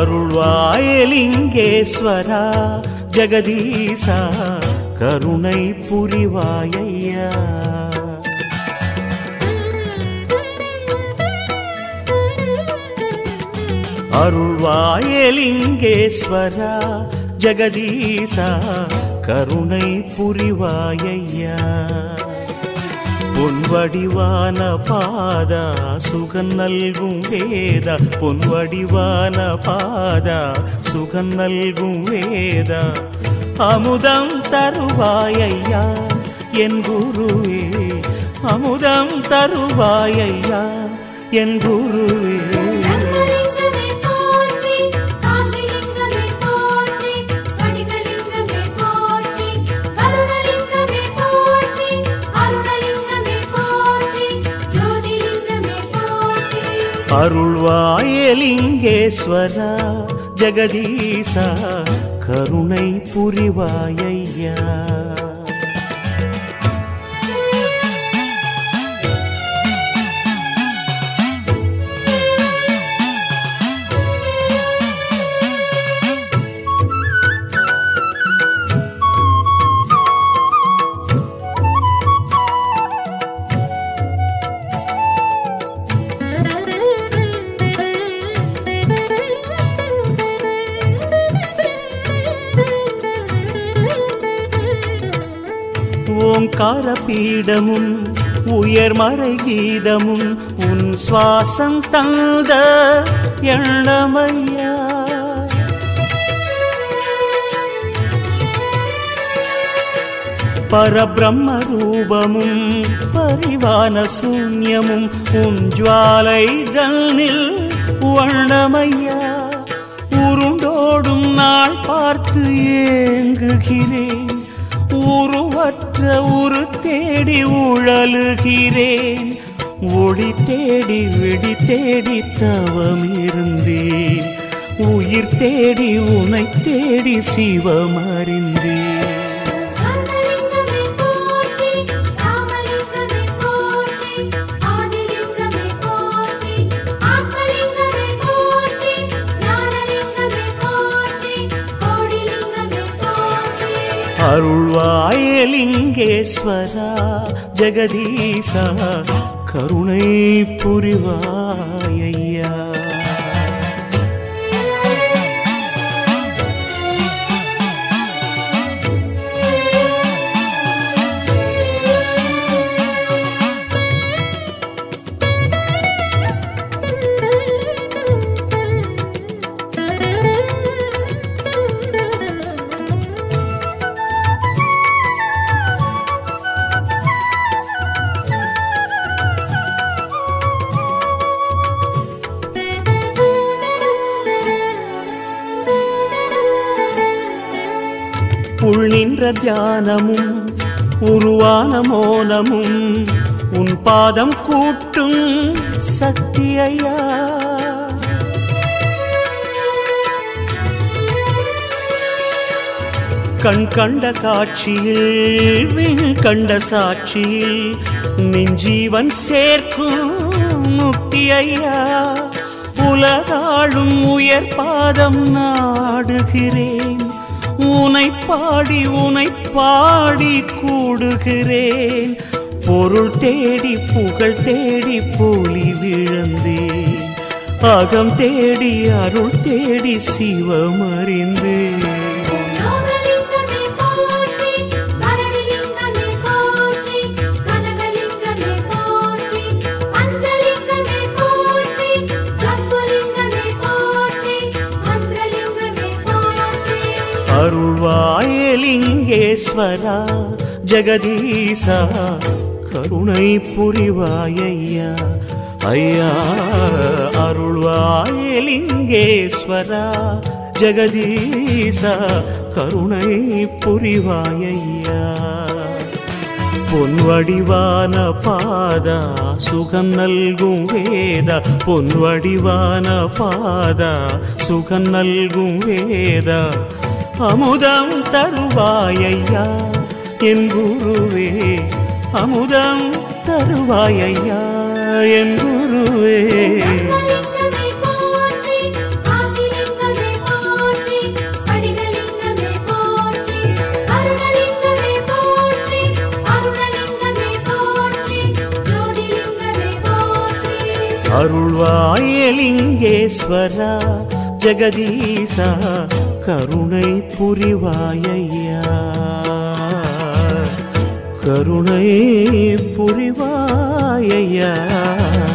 அருள்வாயலிங்கேஸ்வரா ஜெகதீசா கருணை புரிவாயையா அருள்வாயலிங்கேஸ்வரா ஜெகதீசா கருணை புரிவாயையா பொன்வடிவான பாதா சுகன் நல்கும் வேதா பொன்வடிவான பாதா சுகன் நல்கும் வேதா அமுதம் தருவாயையா என் குருவே அமுதம் தருவாயையா என் குருவே ரங்கலிங்கமே போற்றி காசிலிங்கமே போற்றி ஸ்படிகலிங்கமே போற்றி கருணலிங்கமே போற்றி அருணலிங்கமே போற்றி ஜோதிலிங்கமே போற்றி அருள்வாயலிங்கேஸ்வரா ஜெகதீசா கருணை புரிவாயையா ஓங்கார பீடமும் உயர்மறை கீதமும் உன் சுவாசம் தந்த எண்ணமையா பரபிரம்ம ரூபமும் பரிவான சூன்யமும் உன் ஜுவாலைதனில் வண்ணமையா உருண்டோடும் நாள் பார்த்து ஏங்குகிறேன் உருவற்ற உரு தேடி உழலுகிறேன் ஒளி தேடி வெடி தேடி தவம் இருந்தேன் உயிர் தேடி உனை தேடி சிவமறிந்தேன் ஸ்வர்ணலிங்கமே போற்றி ராமலிங்கமே போற்றி ஆதிலிங்கமே போற்றி ஆத்மலிங்கமே போற்றி ஞானலிங்கமே போற்றி கோடிலிங்கமே போற்றி அருள்வாயலிங்கேஸ்வரா ஜெகதீசா கருணை புரிவாயையா உள் நின்ற தியானமும் உருவான மோனமும் உன் பாதம் கூட்டும் சக்தியையா கண் கண்ட காட்சியில் விண் கண்ட சாட்சியில் நெஞ்சீவன் சேர்க்கும் முக்தி ஐயா உலகாளும் உயர் பாதம் நாடுகிறேன் உனை பாடி உனை பாடி கூடுகிறேன் பொருள் தேடி புகழ் தேடி போலி விழுந்தேன் அகம் தேடி அருள் தேடி சிவமறிந்தேன் யோகலிங்கமே போற்றி கரணிலிங்கமே போற்றி கனகலிங்கமே போற்றி பஞ்சலிங்கமே போற்றி ஜம்புலிங்கமே போற்றி மந்திரலிங்கமே போற்றி அருள்வாயலிங்கேஸ்வரா ஜெகதீசா கருணை புரிவாயையா ஐயா அருள்வாயலிங்கேஸ்வரா ஜெகதீசா கருணை புரிவாயையா பொன்வடிவான பாதா சுகம் நல்கும் வேதா பொன்வடிவான பாதா சுகம் நல்கும் வேதா அமுதம் தருவாயையா என் குருவே அமுதம் தருவாயையா என் குருவே ரங்கலிங்கமே போற்றி காசிலிங்கமே அருள்வாயலிங்கேஸ்வரா ஜெகதீசா கருணை புரிவாயையா கருணை புரிவாயையா